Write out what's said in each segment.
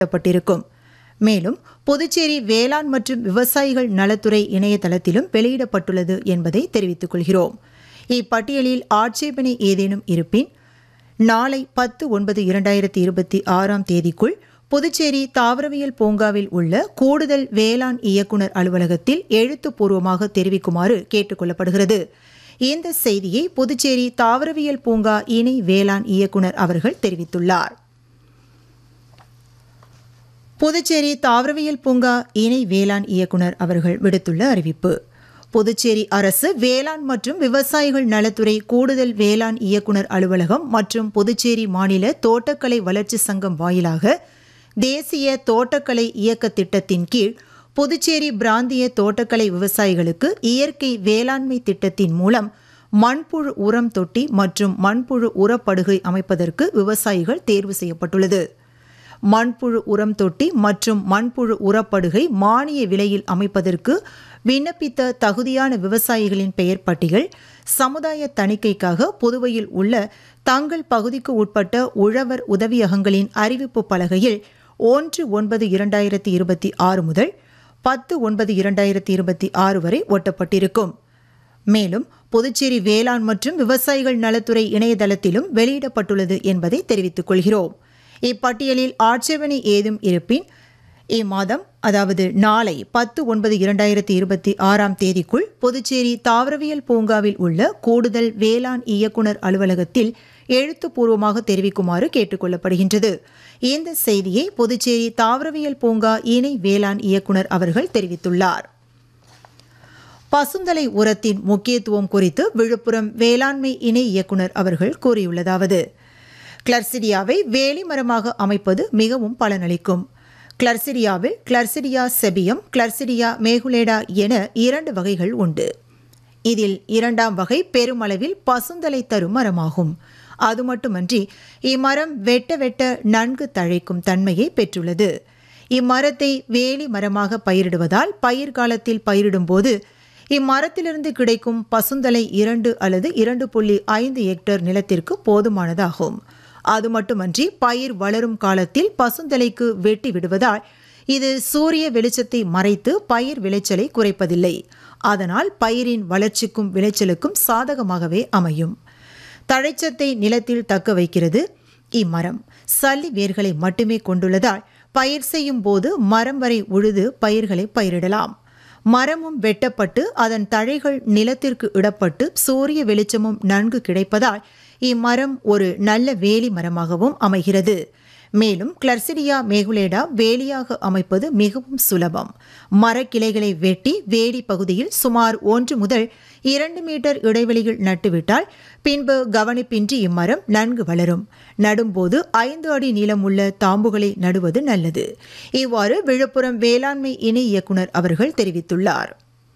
வெளியிடப்பட்டிருக்கும் மேலும் புதுச்சேரி வேளாண் மற்றும் விவசாயிகள் நலத்துறை இணையதளத்திலும் வெளியிடப்பட்டுள்ளது என்பதை தெரிவித்துக் கொள்கிறோம் இப்பட்டியலில் ஆட்சேபனை ஏதேனும் இருப்பின் நாளை பத்து ஒன்பது இரண்டாயிரத்தி இருபத்தி ஆறாம் தேதிக்குள் புதுச்சேரி தாவரவியல் பூங்காவில் உள்ள கூடுதல் வேளாண் இயக்குனர் அலுவலகத்தில் எழுத்துப்பூர்வமாக தெரிவிக்குமாறு கேட்டுக்கொள்ளப்படுகிறது இந்த செய்தியை புதுச்சேரி தாவரவியல் பூங்கா இணை வேளாண் இயக்குனர் அவர்கள் தெரிவித்துள்ளார் புதுச்சேரி தாவரவியல் பூங்கா இணை வேளாண் இயக்குனர் அவர்கள் விடுத்துள்ள அறிவிப்பு புதுச்சேரி அரசு வேளாண் மற்றும் விவசாயிகள் நலத்துறை கூடுதல் வேளாண் இயக்குனர் அலுவலகம் மற்றும் புதுச்சேரி மாநில தோட்டக்கலை வளர்ச்சி சங்கம் வாயிலாக தேசிய தோட்டக்கலை இயக்க திட்டத்தின் கீழ் புதுச்சேரி பிராந்திய தோட்டக்கலை விவசாயிகளுக்கு இயற்கை வேளாண்மை திட்டத்தின் மூலம் மண்புழு உரம் தொட்டி மற்றும் மண்புழு உரப்படுகை அமைப்பதற்கு விவசாயிகள் தேர்வு செய்யப்பட்டுள்ளது மண்புழு உரம் தொட்டி மற்றும் மண்புழு உரப்படுகை மானிய விலையில் அமைப்பதற்கு விண்ணப்பித்த தகுதியான விவசாயிகளின் பெயர் பட்டியல் சமுதாய தணிக்கைக்காக புதுவையில் உள்ள தங்கள் பகுதிக்கு உட்பட்ட உழவர் உதவியகங்களின் அறிவிப்பு பலகையில் ஒன்று ஒன்பது இரண்டாயிரத்தி இருபத்தி ஆறு முதல் பத்து ஒன்பது இரண்டாயிரத்தி இருபத்தி ஆறு வரை ஒட்டப்பட்டிருக்கும் மேலும் புதுச்சேரி வேளாண் மற்றும் விவசாயிகள் நலத்துறை இணையதளத்திலும் வெளியிடப்பட்டுள்ளது என்பதை தெரிவித்துக் கொள்கிறோம் இப்பட்டியலில் ஆட்சேபனை ஏதும் இருப்பின் இம்மாதம் அதாவது நாளை பத்து ஒன்பது இரண்டாயிரத்தி இருபத்தி ஆறாம் தேதிக்குள் புதுச்சேரி தாவரவியல் பூங்காவில் உள்ள கூடுதல் வேளாண் இயக்குனர் அலுவலகத்தில் எழுத்துப்பூர்வமாக தெரிவிக்குமாறு கேட்டுக்கொள்ளப்படுகின்றது இந்த செய்தியை புதுச்சேரி தாவரவியல் பூங்கா இணை வேளாண் இயக்குனர் அவர்கள் தெரிவித்துள்ளார் பசுந்தலை உரத்தின் முக்கியத்துவம் குறித்து விழுப்புரம் வேளாண்மை இணை இயக்குனர் அவர்கள் கூறியுள்ளதாவது கிளர்சிடியாவை வேலி மரமாக அமைப்பது மிகவும் பலனளிக்கும் கிளர்சிடியாவில் கிளர்சிடியா செபியம் கிளர்சிடியா மேகுலேடா என இரண்டு வகைகள் உண்டு இதில் இரண்டாம் வகை பெருமளவில் பசுந்தலை தரும் மரமாகும் அது மட்டுமன்றி இம்மரம் வெட்ட வெட்ட நன்கு தழைக்கும் தன்மையை பெற்றுள்ளது இம்மரத்தை வேலி மரமாக பயிரிடுவதால் பயிர் காலத்தில் பயிரிடும்போது இம்மரத்திலிருந்து கிடைக்கும் பசுந்தலை இரண்டு அல்லது இரண்டு புள்ளி ஐந்து ஹெக்டேர் நிலத்திற்கு போதுமானதாகும் அது மட்டுமன்றி பயிர் வளரும் காலத்தில் பசுந்தலைக்கு வெட்டி விடுவதால் இது சூரிய வெளிச்சத்தை மறைத்து பயிர் விளைச்சலை குறைப்பதில்லை அதனால் பயிரின் வளர்ச்சிக்கும் விளைச்சலுக்கும் சாதகமாகவே அமையும் தழைச்சத்தை நிலத்தில் தக்க வைக்கிறது இம்மரம் சல்லி வேர்களை மட்டுமே கொண்டுள்ளதால் பயிர் செய்யும் போது மரம் வரை உழுது பயிர்களை பயிரிடலாம் மரமும் வெட்டப்பட்டு அதன் தழைகள் நிலத்திற்கு இடப்பட்டு சூரிய வெளிச்சமும் நன்கு கிடைப்பதால் இம்மரம் ஒரு நல்ல வேலி மரமாகவும் அமைகிறது மேலும் கிளர்சிடியா மேகுலேடா வேலியாக அமைப்பது மிகவும் சுலபம் மரக்கிளைகளை வெட்டி வேலி பகுதியில் சுமார் ஒன்று முதல் இரண்டு மீட்டர் இடைவெளியில் நட்டுவிட்டால் பின்பு கவனிப்பின்றி இம்மரம் நன்கு வளரும் நடும்போது ஐந்து அடி நீளமுள்ள தாம்புகளை நடுவது நல்லது இவ்வாறு விழுப்புரம் வேளாண்மை இணை இயக்குனர் அவர்கள் தெரிவித்துள்ளார்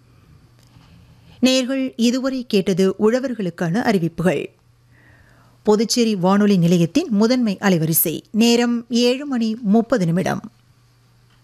நேர்கள் இதுவரை கேட்டது உழவர்களுக்கான அறிவிப்புகள் புதுச்சேரி வானொலி நிலையத்தின் முதன்மை அலைவரிசை நேரம் ஏழு மணி முப்பது நிமிடம்